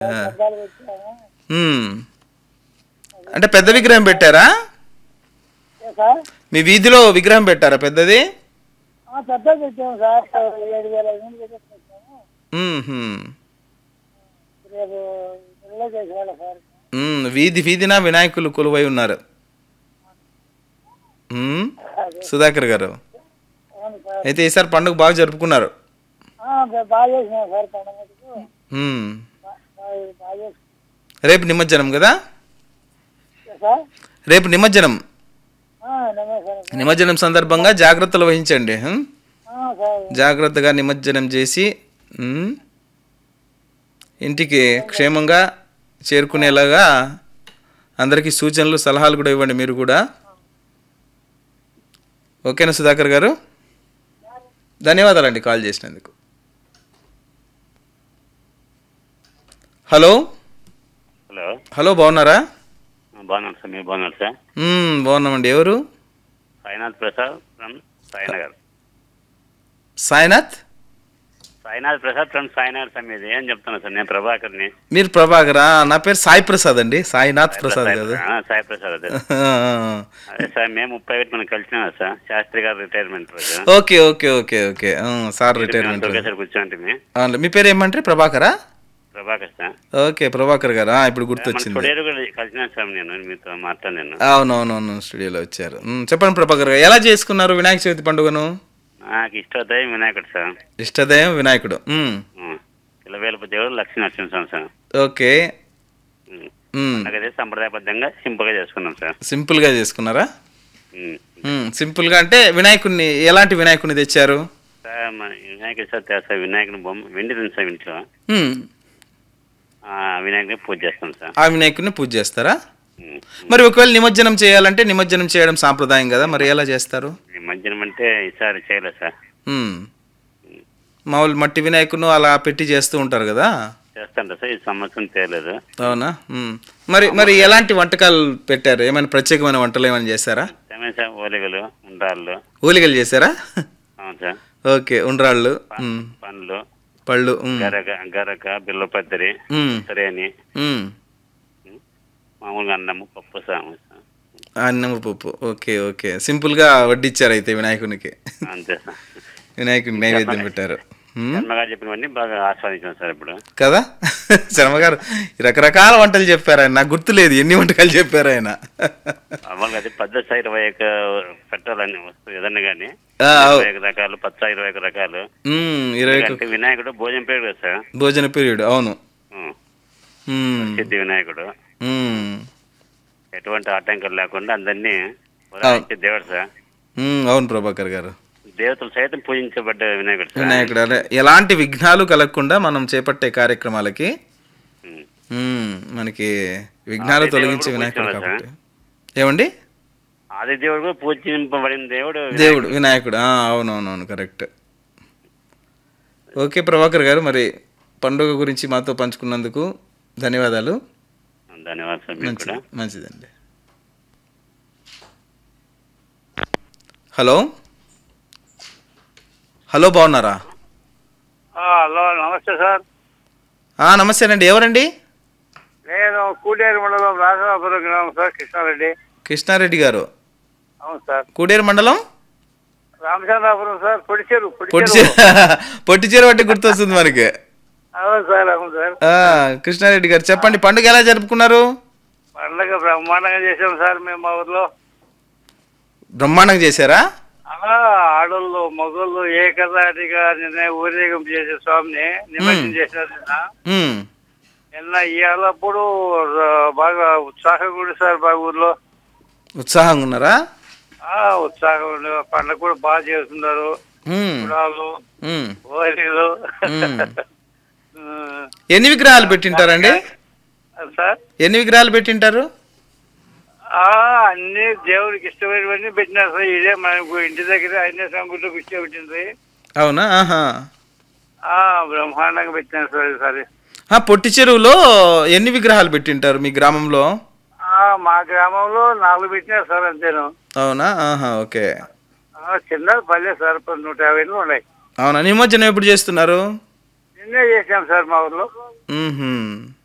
శబ్దాలు పెట్టాము మ్మ్. అంటే పెద్ద విగ్రహం పెట్టారా ఏ సార్ మీ వీధిలో విగ్రహం పెట్టారా పెద్దది ఆ, పెద్ద పెట్టాము సార్ ఏడు వేల ఐదు వందలు పెట్టేసి పెట్టాము మ్మ్హ్మ్. రేపు ఇళ్ళలో చేసేవాళ్ళ సార్ మ్మ్. వీధి వీధిన వినాయకులు కొలువై ఉన్నారు మ్మ్. అదే సుధాకర్ గారు అవును సార్ అయితే ఈసారి పండుగ బాగా జరుపుకున్నారు ఆ, బా- బాగా చేసినాం సార్ పండుగకు మ్మ్. బా- బాగా బాగా చేసుకున్నాం రేపు నిమజ్జనం కదా సార్ రేపు నిమజ్జనం ఆ, నమస్కారం సార్ నిమజ్జనం సందర్భంగా జాగ్రత్తలు వహించండి హ్మ్? ఆ, సార్ జాగ్రత్తగా నిమజ్జనం చేసి హ్మ్? ఇంటికి క్షేమంగా చేరుకునేలాగా అందరికీ సూచనలు సలహాలు కూడా ఇవ్వండి మీరు కూడా ఓకేనా సుధాకర్ గారు ధన్యవాదాలండి కాల్ చేసినందుకు హలో హలో హలో బాగున్నారా బాగున్నాను సార్ మీరు బాగున్నారు సార్ మ్మ్, బాగున్నామండి ఎవరు Sainath Prasad from Sainagar Sainath Sainath Prasad from Sainagar sir మీది ఏం చెప్తున్నా సార్ నేను ప్రభాకర్ని మీరు ప్రభాకరా నా పేరు సాయి ప్రసాద్ అండి సాయినాథ్ ప్రసాద్ కదా ఆ, సాయి ప్రసాద్ అదే అదే సార్ మేము ముప్పై ఒకటి మనం కలిసినా సార్ శాస్త్రి గారు రిటైర్మెంట్ రోజు ఓకే ఓకే ఓకే ఓకే ఆ, సార్ రిటైర్మెంట్ ఒకేసారి కూర్చోండి అవునులే. మీ పేరు ఏమంటారు ప్రభాకరా ప్రభాకర్ సార్ ఓకే ప్రభాకర్ గారా ఇప్పుడు మన గుర్తొచ్చింది స్టూడియో కూడా కలిసినా సార్ నేను మీతో మాట్లాడాను అవునవునవును స్టూడియోలో వచ్చారు ఉమ్, చెప్పండి ప్రభాకర్ గారు ఎలా చేసుకున్నారు వినాయక చవితి పండుగను నాకు ఇష్టోదయం వినాయకుడు సార్ ఇష్టదయం వినాయకుడు ఉమ్, ఇలవేలుపు దేవుడు లక్ష్మీ నరసింహస్వామి సార్ ఓకే ఉమ్. ఉమ్, నాకైతే సంప్రదాయబద్ధంగా సింపుల్గా చేసుకున్నాం సార్ సింపుల్గా చేసుకున్నారా ఉమ్. ఉమ్, సింపుల్గా అంటే వినాయకుడిని ఎలాంటి వినాయకుడిని తెచ్చారు సార్ మన వినాయకుడు సార్ తెస్తా వినాయకుని బొమ్మ వెండి ఉంది సార్ ఇంట్లో ఉమ్, ఆ వినాయకుని పూజ చేస్తాం సార్ ఆ వినాయకుడిని పూజ చేస్తారా ఉమ్. మరి ఒకవేళ నిమజ్జనం చేయాలంటే నిమజ్జనం చేయడం సాంప్రదాయం కదా మరి ఎలా చేస్తారు ఈ మధ్యనం అంటే ఈసారి చేయలేదు సార్ ఉమ్. మామూలు మట్టి వినాయకును అలా పెట్టి చేస్తూ ఉంటారు కదా చేస్తాంట సార్ ఈ సంవత్సరం తేలేదు అవునా ఉమ్. మరి మరి ఎలాంటి వంటకాలు పెట్టారు ఏమైనా ప్రత్యేకమైన వంటలు ఏమైనా చేశారా సమయం సార్ ఓలిగలు ఉండ్రాళ్ళు ఊలిగలు చేశారా అవును సార్ ఓకే ఉండ్రాళ్ళు ఉమ్. పండ్లు పళ్ళు ఉమ్. గరక గరక బిల్లపత్రి ఉమ్. సరేని ఉమ్. మామూలుగా అన్నము పప్పు సార్ అన్నము పప్పు ఓకే ఓకే సింపుల్గా వడ్డిచ్చారు అయితే వినాయకునికి అంతే సార్ వినాయకునికి నైవేద్యం పెట్టారు ఉమ్. శర్మగారు చెప్పినవన్నీ బాగా ఆస్వాదించాం సార్ ఇప్పుడు కదా శర్మ గారు రకరకాల వంటలు చెప్పారు ఆయన నాకు గుర్తులేదు ఎన్ని వంటకాలు చెప్పారు ఆయన మామూలుగా అది పద్ధతి సార్ ఇరవై ఒక పెట్టాలని వస్తువు ఏదన్నా కానీ ఆ, అవు. ఇరవై ఒక రకాలు పచ్చ ఇరవై ఒక రకాలు ఉమ్, ఇరవై ఒక్క అంటే వినాయకుడు భోజనం పేరు కదా సార్ భోజన పీరియడ్ అవును ఉం. ఉమ్, సిద్ధి వినాయకుడు ఉమ్, ఎటువంటి ఆటంకాలు లేకుండా అందరినీ ఉదాహరించే దేవుడు సార్ ఉమ్, అవును ప్రభాకర్ గారు దేవతలు సైతం పూజించబడ్డ వినాయకుడు సార్ వినాయకుడు అదే ఎలాంటి విఘ్నాలు కలగకుండా మనం చేపట్టే కార్యక్రమాలకి ఉం. ఉమ్, మనకి విఘ్నాలు ఆది తొలగించే దేవుడు వినాయకుడు పూజించాలా కాబట్టి ఏమండి ఆది దేవుడు కూడా పూజింపబడిన దేవుడు దేవుడు వినాయకుడు ఆ, అవునవునవును కరెక్ట్ ఓకే ప్రభాకర్ గారు మరి పండుగ గురించి మాతో పంచుకున్నందుకు ధన్యవాదాలు ధన్యవాదాలు సార్ మీకు కూడా మంచిది మంచిదండి హలో హలో బాగున్నారా హలో నమస్తే సార్ ఆ, నమస్తేనండి ఎవరండి నేను కూడేరు మండలం రాఘవాపురం గ్రామం సార్ కృష్ణారెడ్డి కృష్ణారెడ్డి గారు అవును సార్ కూడేరు మండలం రామచంద్రాపురం సార్ పొడిచేరు పొట్టి పొడిచేరు పొట్టిచేరు బట్టి గుర్తొస్తుంది మనకి అవును సార్ అవును సార్ ఆ, కృష్ణారెడ్డి గారు చెప్పండి పండుగ ఎలా జరుపుకున్నారు పండగ బ్రహ్మాండంగా చేసాం సార్ మేము మా ఊర్లో బ్రహ్మాండంగా చేశారా అలా ఆడోళ్ళు మగోళ్ళు ఏకదాటిగా నిన్న ఊరేగింపు చేసే స్వామిని నిమజ్జనం చేశారు నిన్న ఉమ్, నిన్న ఇవాళప్పుడు బాగా ఉత్సాహం కూడా సార్ బాగా ఊర్లో ఉత్సాహంగా ఉన్నారా ఆ ఉత్సాహం ఉంది. పండగ కూడా బాగా చేస్తున్నారు ఉమ్, కుడాలు ఉమ్, ఓలీలు ఉమ్. ఎన్ని విగ్రహాలు పెట్టింటారండి సార్ ఎన్ని విగ్రహాలు పెట్టింటారు ఆ అన్ని దేవుడికి ఇష్టమైనవన్నీ పెట్టినారు సార్ ఇదే మనకు ఇంటి దగ్గర అన్ని సంగుళ్ళు కూర్చోబెట్టింది అవునా ఆహా ఆ బ్రహ్మాండంగా పెట్టినారు సార్ ఈసారి ఆ, పొట్టి చెరువులో ఎన్ని విగ్రహాలు పెట్టింటారు మీ గ్రామంలో ఆ మా గ్రామంలో నాలుగు పెట్టినారు సార్ అంతేను అవునా ఆహా ఓకే ఆ, చిన్న పల్లె సార్ పది నూట యాభై ఇళ్ళు ఉన్నాయి అవునా నిమజ్జనం ఎప్పుడు చేస్తున్నారు నిన్నే చేసాం సార్ మా ఊర్లో మ్మ్హ్మ్.